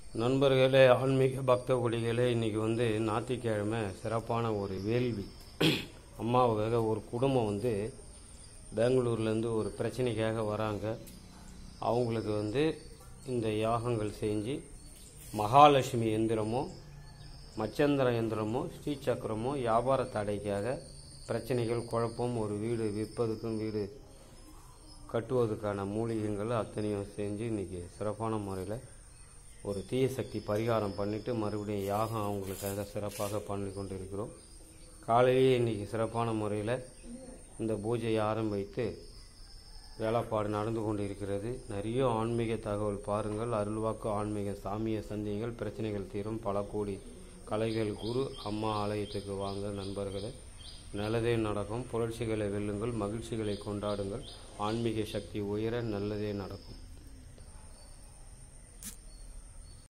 நண்பர்களே ஆன்மீக பக்த கொடிகளே இன்றைக்கி வந்து ஞாயிற்றுக்கிழமை சிறப்பான ஒரு வேள்வி அம்மாவுக்காக ஒரு குடும்பம் வந்து பெங்களூர்லேருந்து ஒரு பிரச்சனைக்காக வராங்க அவங்களுக்கு வந்து இந்த யாகங்கள் செஞ்சு மகாலட்சுமி எந்திரமோ மச்சந்திர எந்திரமோ ஸ்ரீசக்கரமோ வியாபார தடைக்காக பிரச்சனைகள் குழப்பம் ஒரு வீடு விற்பதுக்கும் வீடு கட்டுவதற்கான மூலிகைகள் அத்தனையும் செஞ்சு இன்றைக்கி சிறப்பான முறையில் ஒரு தீய சக்தி பரிகாரம் பண்ணிவிட்டு மறுபடியும் யாகம் அவங்களுக்காக சிறப்பாக பண்ணி கொண்டு இருக்கிறோம் காலையிலேயே இன்றைக்கி சிறப்பான முறையில் இந்த பூஜையை ஆரம்பித்து வேலைப்பாடு நடந்து கொண்டு இருக்கிறது நிறைய ஆன்மீக தகவல் பாருங்கள் அருள்வாக்கு ஆன்மீக சாமிய சந்தியங்கள் பிரச்சனைகள் தீரும் பல கோடி கலைகள் குரு அம்மா ஆலயத்துக்கு வாங்க நண்பர்களே நல்லதே நடக்கும் புரட்சிகளை வெல்லுங்கள் மகிழ்ச்சிகளை கொண்டாடுங்கள் ஆன்மீக சக்தி உயர நல்லதே நடக்கும்